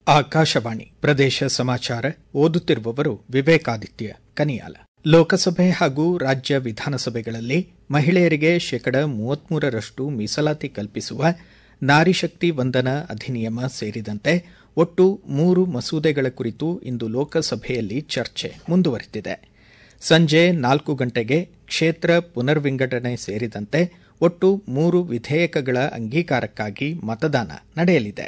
ಆಕಾಶವಾಣಿ ಪ್ರದೇಶ ಸಮಾಚಾರ ಓದುತ್ತಿರುವವರು ವಿವೇಕಾದಿತ್ಯ ಕನಿಯಾಲ ಲೋಕಸಭೆ ಹಾಗೂ ರಾಜ್ಯ ವಿಧಾನಸಭೆಗಳಲ್ಲಿ ಮಹಿಳೆಯರಿಗೆ ಶೇಕಡ ಮೂವತ್ಮೂರರಷ್ಟು ಮೀಸಲಾತಿ ಕಲ್ಪಿಸುವ ನಾರಿಶಕ್ತಿ ವಂದನಾ ಅಧಿನಿಯಮ ಸೇರಿದಂತೆ ಒಟ್ಟು ಮೂರು ಮಸೂದೆಗಳ ಕುರಿತು ಇಂದು ಲೋಕಸಭೆಯಲ್ಲಿ ಚರ್ಚೆ ಮುಂದುವರೆದಿದೆ ಸಂಜೆ ನಾಲ್ಕು ಗಂಟೆಗೆ ಕ್ಷೇತ್ರ ಪುನರ್ವಿಂಗಡಣೆ ಸೇರಿದಂತೆ ಒಟ್ಟು ಮೂರು ವಿಧೇಯಕಗಳ ಅಂಗೀಕಾರಕ್ಕಾಗಿ ಮತದಾನ ನಡೆಯಲಿದೆ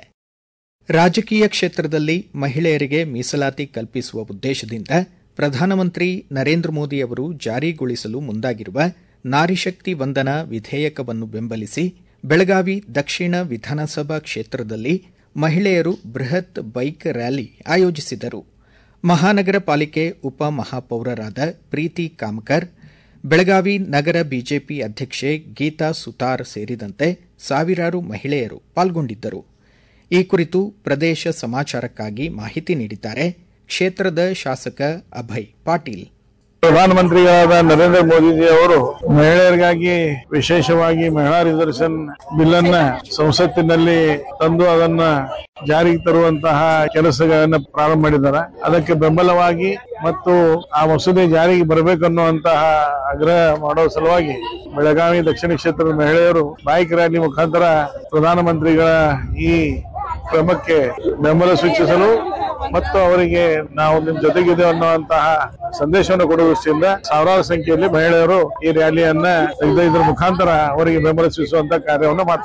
ರಾಜಕೀಯ ಕ್ಷೇತ್ರದಲ್ಲಿ ಮಹಿಳೆಯರಿಗೆ ಮೀಸಲಾತಿ ಕಲ್ಪಿಸುವ ಉದ್ದೇಶದಿಂದ ಪ್ರಧಾನಮಂತ್ರಿ ನರೇಂದ್ರ ಮೋದಿ ಅವರು ಜಾರಿಗೊಳಿಸಲು ಮುಂದಾಗಿರುವ ನಾರಿಶಕ್ತಿ ವಂದನಾ ವಿಧೇಯಕವನ್ನು ಬೆಂಬಲಿಸಿ ಬೆಳಗಾವಿ ದಕ್ಷಿಣ ವಿಧಾನಸಭಾ ಕ್ಷೇತ್ರದಲ್ಲಿ ಮಹಿಳೆಯರು ಬೃಹತ್ ಬೈಕ್ ರ್ಯಾಲಿ ಆಯೋಜಿಸಿದರು ಮಹಾನಗರ ಪಾಲಿಕೆ ಉಪ ಮಹಾಪೌರರಾದ ಪ್ರೀತಿ ಕಾಮಕರ್ ಬೆಳಗಾವಿ ನಗರ ಬಿಜೆಪಿ ಅಧ್ಯಕ್ಷೆ ಗೀತಾ ಸುತಾರ್ ಸೇರಿದಂತೆ ಸಾವಿರಾರು ಮಹಿಳೆಯರು ಪಾಲ್ಗೊಂಡಿದ್ದರು ಈ ಕುರಿತು ಪ್ರದೇಶ ಸಮಾಚಾರಕ್ಕಾಗಿ ಮಾಹಿತಿ ನೀಡಿದ್ದಾರೆ ಕ್ಷೇತ್ರದ ಶಾಸಕ ಅಭಯ್ ಪಾಟೀಲ್ ಪ್ರಧಾನಮಂತ್ರಿಗಳಾದ ನರೇಂದ್ರ ಮೋದಿಜಿ ಅವರು ಮಹಿಳೆಯರಿಗಾಗಿ ವಿಶೇಷವಾಗಿ ಮಹಿಳಾ ರಿಸರ್ವೇಶನ್ ಬಿಲ್ ಅನ್ನ ಸಂಸತ್ತಿನಲ್ಲಿ ತಂದು ಅದನ್ನ ಜಾರಿಗೆ ತರುವಂತಹ ಕೆಲಸಗಳನ್ನ ಪ್ರಾರಂಭ ಮಾಡಿದ್ದಾರೆ ಅದಕ್ಕೆ ಬೆಂಬಲವಾಗಿ ಮತ್ತು ಆ ಮಸೂದೆ ಜಾರಿಗೆ ಬರಬೇಕನ್ನುವಂತಹ ಆಗ್ರಹ ಮಾಡೋ ಸಲುವಾಗಿ ಬೆಳಗಾವಿ ದಕ್ಷಿಣ ಕ್ಷೇತ್ರದ ಮಹಿಳೆಯರು ಬೈಕ್ ರ್ಯಾಲಿ ಮುಖಾಂತರ ಪ್ರಧಾನಮಂತ್ರಿಗಳ ಈ ಕ್ರಮಕ್ಕೆ ಬೆಂಬಲ ಸೂಚಿಸಲು ಮತ್ತು ಅವರಿಗೆ ನಾವು ನಿಮ್ಮ ಜೊತೆಗಿದೆ ಅನ್ನುವಂತಹ ಸಂದೇಶವನ್ನು ಕೊಡುವ ದೃಷ್ಟಿಯಿಂದ ಸಾವಿರಾರು ಸಂಖ್ಯೆಯಲ್ಲಿ ಮಹಿಳೆಯರು ಈ ರ್ಯಾಲಿಯನ್ನ ತೆಗೆದೊಯ್ದ್ರ ಮುಖಾಂತರ ಅವರಿಗೆ ಬೆಂಬಲ ಸೂಚಿಸುವಂತಹ ಕಾರ್ಯವನ್ನು ಮಾಡ್ತಾರೆ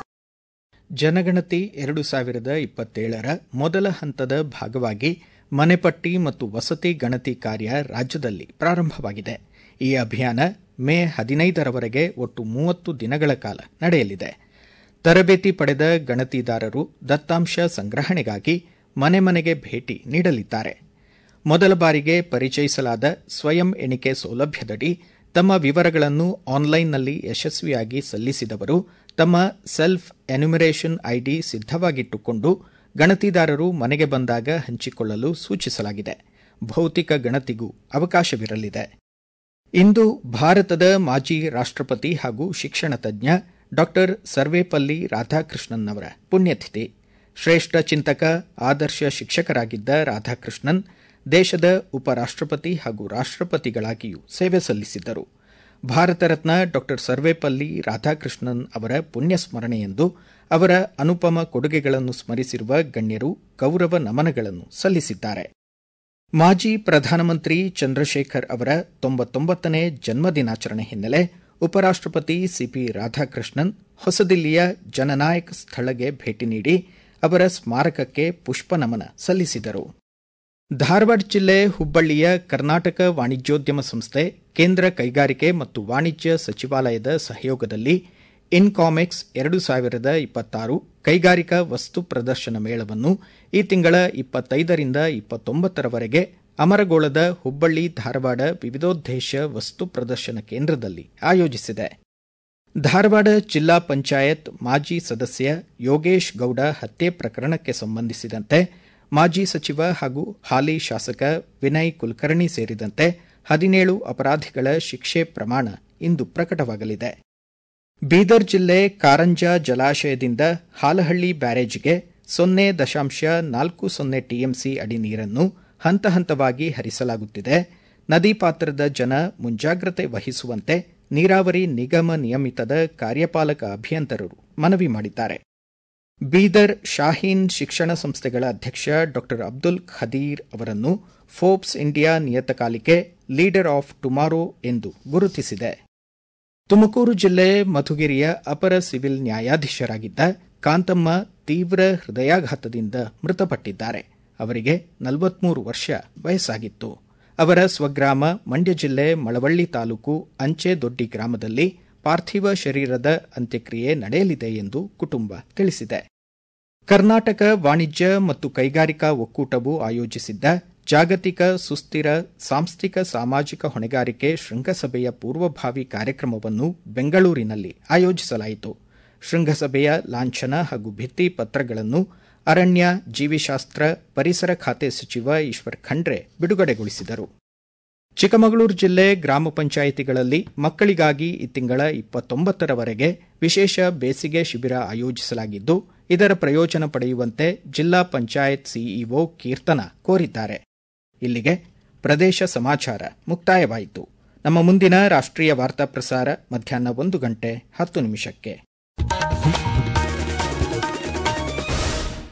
ಜನಗಣತಿ ಎರಡು ಸಾವಿರದ ಇಪ್ಪತ್ತೇಳರ ಮೊದಲ ಹಂತದ ಭಾಗವಾಗಿ ಮನೆಪಟ್ಟಿ ಮತ್ತು ವಸತಿ ಗಣತಿ ಕಾರ್ಯ ರಾಜ್ಯದಲ್ಲಿ ಪ್ರಾರಂಭವಾಗಿದೆ ಈ ಅಭಿಯಾನ ಮೇ ಹದಿನೈದರವರೆಗೆ ಒಟ್ಟು ಮೂವತ್ತು ದಿನಗಳ ಕಾಲ ನಡೆಯಲಿದೆ ತರಬೇತಿ ಪಡೆದ ಗಣತಿದಾರರು ದತ್ತಾಂಶ ಸಂಗ್ರಹಣೆಗಾಗಿ ಮನೆ ಮನೆಗೆ ಭೇಟಿ ನೀಡಲಿದ್ದಾರೆ ಮೊದಲ ಬಾರಿಗೆ ಪರಿಚಯಿಸಲಾದ ಸ್ವಯಂ ಎಣಿಕೆ ಸೌಲಭ್ಯದಡಿ ತಮ್ಮ ವಿವರಗಳನ್ನು ಆನ್ಲೈನ್ನಲ್ಲಿ ಯಶಸ್ವಿಯಾಗಿ ಸಲ್ಲಿಸಿದವರು ತಮ್ಮ ಸೆಲ್ಫ್ ಎನ್ಯುಮರೇಷನ್ ಐಡಿ ಸಿದ್ದವಾಗಿಟ್ಟುಕೊಂಡು ಗಣತಿದಾರರು ಮನೆಗೆ ಬಂದಾಗ ಹಂಚಿಕೊಳ್ಳಲು ಸೂಚಿಸಲಾಗಿದೆ ಭೌತಿಕ ಗಣತಿಗೂ ಅವಕಾಶವಿರಲಿದೆ ಇಂದು ಭಾರತದ ಮಾಜಿ ರಾಷ್ಟಪತಿ ಹಾಗೂ ಶಿಕ್ಷಣ ತಜ್ಞ ಡಾ ಸರ್ವೇಪಲ್ಲಿ ರಾಧಾಕೃಷ್ಣನ್ ಅವರ ಪುಣ್ಯತಿಥಿ ಶ್ರೇಷ್ಠ ಚಿಂತಕ ಆದರ್ಶ ಶಿಕ್ಷಕರಾಗಿದ್ದ ರಾಧಾಕೃಷ್ಣನ್ ದೇಶದ ಉಪರಾಷ್ಟಪತಿ ಹಾಗೂ ರಾಷ್ಟಪತಿಗಳಾಗಿಯೂ ಸೇವೆ ಸಲ್ಲಿಸಿದ್ದರು ಭಾರತ ರತ್ನ ಡಾ ಸರ್ವೇಪಲ್ಲಿ ರಾಧಾಕೃಷ್ಣನ್ ಅವರ ಪುಣ್ಯ ಸ್ಮರಣೆಯಂದು ಅವರ ಅನುಪಮ ಕೊಡುಗೆಗಳನ್ನು ಸ್ಮರಿಸಿರುವ ಗಣ್ಯರು ಗೌರವ ನಮನಗಳನ್ನು ಸಲ್ಲಿಸಿದ್ದಾರೆ ಮಾಜಿ ಪ್ರಧಾನಮಂತ್ರಿ ಚಂದ್ರಶೇಖರ್ ಅವರ ತೊಂಬತ್ತೊಂಬತ್ತನೇ ಜನ್ಮದಿನಾಚರಣೆ ಹಿನ್ನೆಲೆ ಉಪರಾಷ್ಟಪತಿ ಸಿಪಿ ರಾಧಾಕೃಷ್ಣನ್ ಹೊಸದಿಲ್ಲಿಯ ಜನನಾಯಕ್ ಸ್ಥಳಗೆ ಭೇಟಿ ನೀಡಿ ಅವರ ಸ್ಮಾರಕಕ್ಕೆ ಪುಷ್ಪನಮನ ಸಲ್ಲಿಸಿದರು ಧಾರವಾಡ ಜಿಲ್ಲೆ ಹುಬ್ಬಳ್ಳಿಯ ಕರ್ನಾಟಕ ವಾಣಿಜ್ಯೋದ್ಯಮ ಸಂಸ್ಥೆ ಕೇಂದ್ರ ಕೈಗಾರಿಕೆ ಮತ್ತು ವಾಣಿಜ್ಯ ಸಚಿವಾಲಯದ ಸಹಯೋಗದಲ್ಲಿ ಇನ್ಕಾಮೆಕ್ಸ್ ಎರಡು ಸಾವಿರದ ಇಪ್ಪತ್ತಾರು ಕೈಗಾರಿಕಾ ವಸ್ತು ಪ್ರದರ್ಶನ ಮೇಳವನ್ನು ಈ ತಿಂಗಳ ಇಪ್ಪತ್ತೈದರಿಂದ ಇಪ್ಪತ್ತೊಂಬತ್ತರವರೆಗೆ ಅಮರಗೋಳದ ಹುಬ್ಬಳ್ಳಿ ಧಾರವಾಡ ವಿವಿಧೋದ್ದೇಶ ವಸ್ತು ಪ್ರದರ್ಶನ ಕೇಂದ್ರದಲ್ಲಿ ಆಯೋಜಿಸಿದೆ ಧಾರವಾಡ ಜಿಲ್ಲಾ ಪಂಚಾಯತ್ ಮಾಜಿ ಸದಸ್ಯ ಯೋಗೇಶ್ ಗೌಡ ಹತ್ಯೆ ಪ್ರಕರಣಕ್ಕೆ ಸಂಬಂಧಿಸಿದಂತೆ ಮಾಜಿ ಸಚಿವ ಹಾಗೂ ಹಾಲಿ ಶಾಸಕ ವಿನಯ್ ಕುಲಕರ್ಣಿ ಸೇರಿದಂತೆ ಹದಿನೇಳು ಅಪರಾಧಿಗಳ ಶಿಕ್ಷೆ ಪ್ರಮಾಣ ಇಂದು ಪ್ರಕಟವಾಗಲಿದೆ ಬೀದರ್ ಜಿಲ್ಲೆ ಕಾರಂಜಾ ಜಲಾಶಯದಿಂದ ಹಾಲಹಳ್ಳಿ ಬ್ಯಾರೇಜ್ಗೆ ಸೊನ್ನೆ ದಶಾಂಶ ನಾಲ್ಕು ಸೊನ್ನೆ ಟಿಎಂಸಿ ಅಡಿ ನೀರನ್ನು ಹಂತ ಹಂತವಾಗಿ ಹರಿಸಲಾಗುತ್ತಿದೆ ನದಿ ಪಾತ್ರದ ಜನ ಮುಂಜಾಗ್ರತೆ ವಹಿಸುವಂತೆ ನೀರಾವರಿ ನಿಗಮ ನಿಯಮಿತದ ಕಾರ್ಯಪಾಲಕ ಅಭಿಯಂತರರು ಮನವಿ ಮಾಡಿದ್ದಾರೆ ಬೀದರ್ ಶಾಹೀನ್ ಶಿಕ್ಷಣ ಸಂಸ್ಥೆಗಳ ಅಧ್ಯಕ್ಷ ಡಾ ಅಬ್ದುಲ್ ಖದೀರ್ ಅವರನ್ನು ಫೋರ್ಬ್ಸ್ ಇಂಡಿಯಾ ನಿಯತಕಾಲಿಕೆ ಲೀಡರ್ ಆಫ್ ಟುಮಾರೋ ಎಂದು ಗುರುತಿಸಿದೆ ತುಮಕೂರು ಜಿಲ್ಲೆ ಮಧುಗಿರಿಯ ಅಪರ ಸಿವಿಲ್ ನ್ಯಾಯಾಧೀಶರಾಗಿದ್ದ ಕಾಂತಮ್ಮ ತೀವ್ರ ಹೃದಯಾಘಾತದಿಂದ ಮೃತಪಟ್ಟಿದ್ದಾರೆ ಅವರಿಗೆ ನಲವತ್ಮೂರು ವರ್ಷ ವಯಸ್ಸಾಗಿತ್ತು ಅವರ ಸ್ವಗ್ರಾಮ ಮಂಡ್ಯ ಜಿಲ್ಲೆ ಮಳವಳ್ಳಿ ತಾಲೂಕು ಅಂಚೆ ದೊಡ್ಡಿ ಗ್ರಾಮದಲ್ಲಿ ಪಾರ್ಥಿವ ಶರೀರದ ಅಂತ್ಯಕ್ರಿಯೆ ನಡೆಯಲಿದೆ ಎಂದು ಕುಟುಂಬ ತಿಳಿಸಿದೆ ಕರ್ನಾಟಕ ವಾಣಿಜ್ಯ ಮತ್ತು ಕೈಗಾರಿಕಾ ಒಕ್ಕೂಟವು ಆಯೋಜಿಸಿದ್ದ ಜಾಗತಿಕ ಸುಸ್ಥಿರ ಸಾಂಸ್ಥಿಕ ಸಾಮಾಜಿಕ ಹೊಣೆಗಾರಿಕೆ ಶೃಂಗಸಭೆಯ ಪೂರ್ವಭಾವಿ ಕಾರ್ಯಕ್ರಮವನ್ನು ಬೆಂಗಳೂರಿನಲ್ಲಿ ಆಯೋಜಿಸಲಾಯಿತು ಶೃಂಗಸಭೆಯ ಲಾಂಛನ ಹಾಗೂ ಭಿತ್ತಿ ಪತ್ರಗಳನ್ನು ಅರಣ್ಯ ಜೀವಿಶಾಸ್ತ್ರ ಪರಿಸರ ಖಾತೆ ಸಚಿವ ಈಶ್ವರ್ ಖಂಡ್ರೆ ಬಿಡುಗಡೆಗೊಳಿಸಿದರು ಚಿಕ್ಕಮಗಳೂರು ಜಿಲ್ಲೆ ಗ್ರಾಮ ಪಂಚಾಯಿತಿಗಳಲ್ಲಿ ಮಕ್ಕಳಿಗಾಗಿ ಈ ತಿಂಗಳ ಇಪ್ಪತ್ತೊಂಬತ್ತರವರೆಗೆ ವಿಶೇಷ ಬೇಸಿಗೆ ಶಿಬಿರ ಆಯೋಜಿಸಲಾಗಿದ್ದು ಇದರ ಪ್ರಯೋಜನ ಪಡೆಯುವಂತೆ ಜಿಲ್ಲಾ ಪಂಚಾಯತ್ ಸಿಇಒ ಕೀರ್ತನ ಕೋರಿದ್ದಾರೆ ಇಲ್ಲಿಗೆ ಪ್ರದೇಶ ಸಮಾಚಾರ ಮುಕ್ತಾಯವಾಯಿತು ನಮ್ಮ ಮುಂದಿನ ರಾಷ್ಟ್ರೀಯ ವಾರ್ತಾ ಪ್ರಸಾರ ಮಧ್ಯಾಹ್ನ ಒಂದು ಗಂಟೆ ಹತ್ತು ನಿಮಿಷಕ್ಕೆ